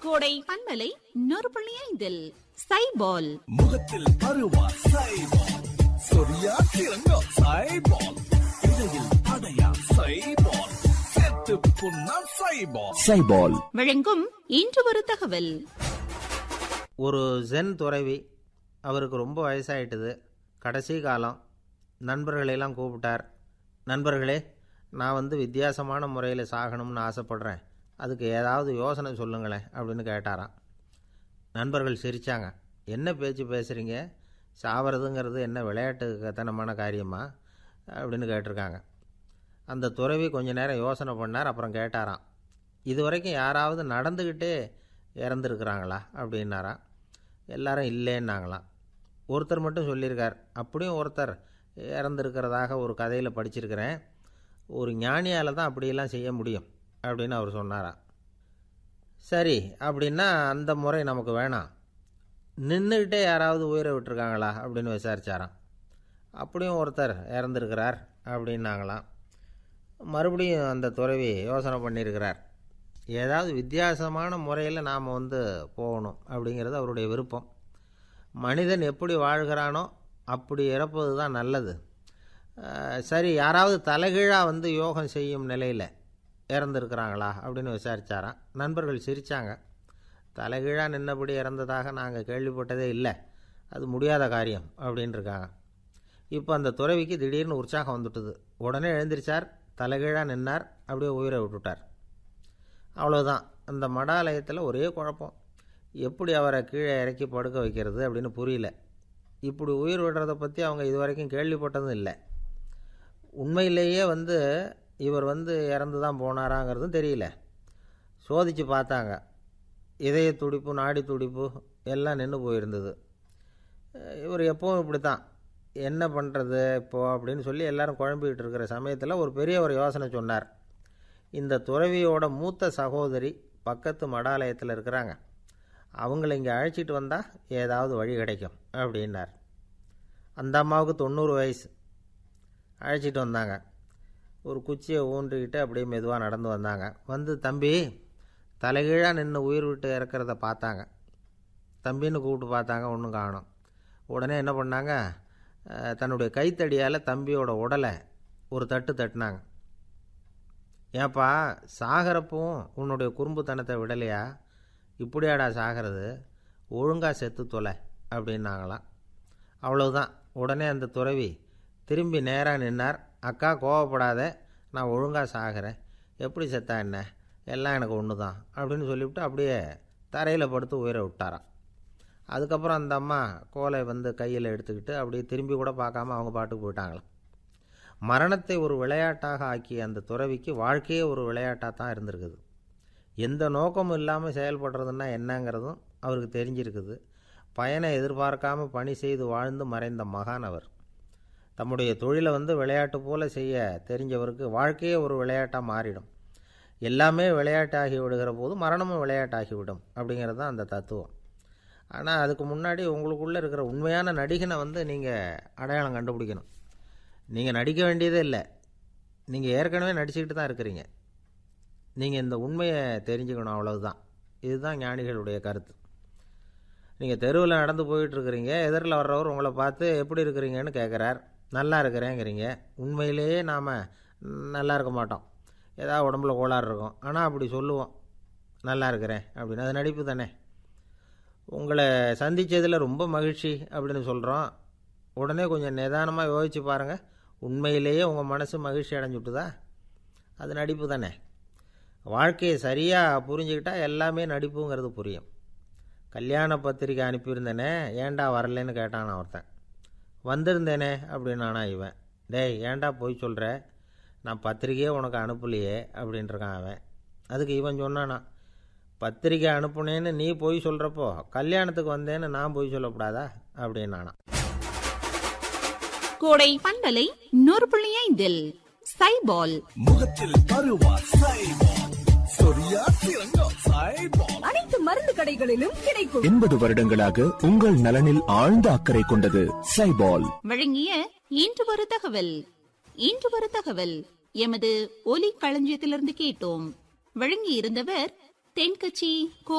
கோடை பண்பலை நூறு புள்ளி ஐந்தில் சைபால் முகத்தில் அருவா சைபால் சொரியா சிறங்கோ சைபால் இடையில் அடையா சைபால் செத்து புண்ணா சைபால் சைபால் வழங்கும் இன்று ஒரு தகவல் ஒரு ஜென் துறவி அவருக்கு ரொம்ப வயசாயிட்டுது கடைசி காலம் நண்பர்களையெல்லாம் கூப்பிட்டார் நண்பர்களே நான் வந்து வித்தியாசமான முறையில் சாகணும்னு ஆசைப்படுறேன் அதுக்கு ஏதாவது யோசனை சொல்லுங்களேன் அப்படின்னு கேட்டாராம் நண்பர்கள் சிரித்தாங்க என்ன பேச்சு பேசுகிறீங்க சாவறதுங்கிறது என்ன விளையாட்டுத்தனமான காரியமா அப்படின்னு கேட்டிருக்காங்க அந்த துறவி கொஞ்ச நேரம் யோசனை பண்ணார் அப்புறம் கேட்டாராம் இது வரைக்கும் யாராவது நடந்துக்கிட்டே இறந்துருக்குறாங்களா அப்படின்னாராம் எல்லாரும் இல்லைன்னாங்களாம் ஒருத்தர் மட்டும் சொல்லியிருக்கார் அப்படியும் ஒருத்தர் இறந்துருக்கிறதாக ஒரு கதையில் படிச்சிருக்கிறேன் ஒரு ஞானியால் தான் அப்படியெல்லாம் செய்ய முடியும் அப்படின்னு அவர் சொன்னாராம் சரி அப்படின்னா அந்த முறை நமக்கு வேணாம் நின்றுக்கிட்டே யாராவது உயிரை விட்டுருக்காங்களா அப்படின்னு விசாரிச்சாராம் அப்படியும் ஒருத்தர் இறந்துருக்கிறார் அப்படின்னாங்களாம் மறுபடியும் அந்த துறவி யோசனை பண்ணியிருக்கிறார் ஏதாவது வித்தியாசமான முறையில் நாம் வந்து போகணும் அப்படிங்கிறது அவருடைய விருப்பம் மனிதன் எப்படி வாழ்கிறானோ அப்படி இறப்பது தான் நல்லது அஹ், சரி யாராவது தலைகீழாக வந்து யோகம் செய்யும் நிலையில் இறந்துருக்கிறாங்களா அப்படின்னு விசாரிச்சாராம் நண்பர்கள் சிரித்தாங்க தலைகீழாக நின்னபடி இறந்ததாக நாங்கள் கேள்விப்பட்டதே இல்லை அது முடியாத காரியம் அப்படின்னு இருக்காங்க இப்போ அந்த துறவிக்கு திடீர்னு உற்சாகம் வந்துட்டுது உடனே எழுந்திரிச்சார் தலைகீழாக நின்னார் அப்படியே உயிரை விட்டுட்டார் அவ்வளோதான் அந்த மடாலயத்தில் ஒரே குழப்பம் எப்படி அவரை கீழே இறக்கி படுக்க வைக்கிறது அப்படின்னு புரியல இப்படி உயிர் விடுறதை பற்றி அவங்க இது வரைக்கும் கேள்விப்பட்டதும் இல்லை உண்மையிலேயே வந்து இவர் வந்து இறந்து தான் போனாராங்கிறதும் தெரியல சோதித்து பார்த்தாங்க இதய துடிப்பு நாடி துடிப்பு எல்லாம் நின்று போயிருந்தது அஹ் இவர் எப்பவும் இப்படி தான் என்ன பண்ணுறது இப்போ அப்படின்னு சொல்லி எல்லாரும் குழம்பிக்கிட்டு இருக்கிற சமயத்தில் ஒரு பெரிய ஒரு யோசனை சொன்னார் இந்த துறவியோட மூத்த சகோதரி பக்கத்து மடாலயத்தில் இருக்கிறாங்க அவங்கள இங்கே அழைச்சிட்டு வந்தால் ஏதாவது வழி கிடைக்கும் அப்படின்னார் அந்த அம்மாவுக்கு தொண்ணூறு வயசு அழைச்சிட்டு வந்தாங்க ஒரு குச்சியை ஊன்றிக்கிட்டு அப்படியே மெதுவாக நடந்து வந்தாங்க வந்து தம்பி தலைகீழாக நின்று உயிர் விட்டு இறக்கிறத பார்த்தாங்க தம்பின்னு கூப்பிட்டு பார்த்தாங்க ஒன்றும் காணோம் உடனே என்ன பண்ணாங்க அஹ், தன்னுடைய கைத்தடியால் தம்பியோட உடலை ஒரு தட்டு தட்டினாங்க ஏப்பா சாகிறப்பவும் உன்னுடைய குறும்புத்தனத்தை விடலையா இப்படியாடா சாகிறது ஒழுங்காக செத்து தொலை அப்படின்னாங்களாம் அவ்வளவுதான் உடனே அந்த துறவி திரும்பி நேராக நின்னார் அக்கா கோவப்படாத நான் ஒழுங்காக சாகிறேன் எப்படி செத்தா என்ன எல்லாம் எனக்கு ஒன்று தான் அப்படின்னு சொல்லிவிட்டு அப்படியே தரையில் படுத்து உயிரை விட்டாராம் அதுக்கப்புறம் அந்த அம்மா கோலை வந்து கையில் எடுத்துக்கிட்டு அப்படியே திரும்பி கூட பார்க்காம அவங்க பாட்டுக்கு போயிட்டாங்களாம் மரணத்தை ஒரு விளையாட்டாக ஆக்கிய அந்த துறவிக்கு வாழ்க்கையே ஒரு விளையாட்டாக தான் இருந்திருக்குது எந்த நோக்கமும் இல்லாமல் செயல்படுறதுன்னா என்னங்கிறதும் அவருக்கு தெரிஞ்சிருக்குது பயனை எதிர்பார்க்காம பணி செய்து வாழ்ந்து மறைந்த மகான் அவர் தம்முடைய தொழிலை வந்து விளையாட்டு போல செய்ய தெரிஞ்சவருக்கு வாழ்க்கையே ஒரு விளையாட்டாக மாறிடும் எல்லாமே விளையாட்டாகி விடுகிற போது மரணமும் விளையாட்டாகிவிடும் அப்படிங்கிறது தான் அந்த தத்துவம் ஆனால் அதுக்கு முன்னாடி உங்களுக்குள்ளே இருக்கிற உண்மையான நடிகனை வந்து நீங்கள் அடையாளம் கண்டுபிடிக்கணும் நீங்கள் நடிக்க வேண்டியதே இல்லை நீங்கள் ஏற்கனவே நடிச்சுக்கிட்டு தான் இருக்கிறீங்க நீங்கள் இந்த உண்மையை தெரிஞ்சுக்கணும் அவ்வளவுதான் இதுதான் ஞானிகளுடைய கருத்து நீங்கள் தெருவில் நடந்து போயிட்டு இருக்கிறீங்க எதிரில் வர்றவர் உங்களை பார்த்து எப்படி இருக்கிறீங்கன்னு கேட்குறார் நல்லா இருக்கிறேங்கிறீங்க உண்மையிலேயே நாம் நல்லா இருக்க மாட்டோம் ஏதாவது உடம்புல கோளாறு இருக்கும் ஆனால் அப்படி சொல்லுவோம் நல்லா இருக்கிறேன் அப்படின்னு அது நடிப்பு தானே உங்களை சந்தித்ததில் ரொம்ப மகிழ்ச்சி அப்படின்னு சொல்கிறோம் உடனே கொஞ்சம் நிதானமாக யோசிச்சு பாருங்கள் உண்மையிலேயே உங்கள் மனசு மகிழ்ச்சி அடைஞ்சுட்டுதா அது நடிப்பு தானே வாழ்க்கையை சரியாக புரிஞ்சுக்கிட்டா எல்லாமே நடிப்புங்கிறது புரியும் கல்யாண பத்திரிக்கை அனுப்பியிருந்தேனே ஏன்டா வரலன்னு கேட்டான் ஒருத்தன் வந்திருந்தேனே அப்படின்னானா இவன் டேய் ஏன்டா போய் சொல்கிற நான் பத்திரிக்கையே உனக்கு அனுப்பலையே அப்படின்ட்டுருக்கான் அவன் அதுக்கு இவன் சொன்னானா பத்திரிக்கை அனுப்புனேன்னு நீ போய் சொல்கிறப்போ கல்யாணத்துக்கு வந்தேன்னு நான் போய் சொல்லக்கூடாதா அப்படின்னானா கோடை பண்பலை நூறு புள்ளி ஐந்தில் சைபால் முகத்தில் அருவா சைபால் சொரியா சிறங்கோ சைபால் அனைத்து மருந்து கடைகளிலும் கிடைக்கும் எண்பது வருடங்களாக உங்கள் நலனில் ஆழ்ந்த அக்கறை கொண்டது சைபால் வழங்கிய இன்று ஒரு தகவல் இன்று ஒரு தகவல் எமது ஒலி களஞ்சியத்திலிருந்து கேட்டோம் வழங்கி இருந்தவர் தென்கட்சி கோ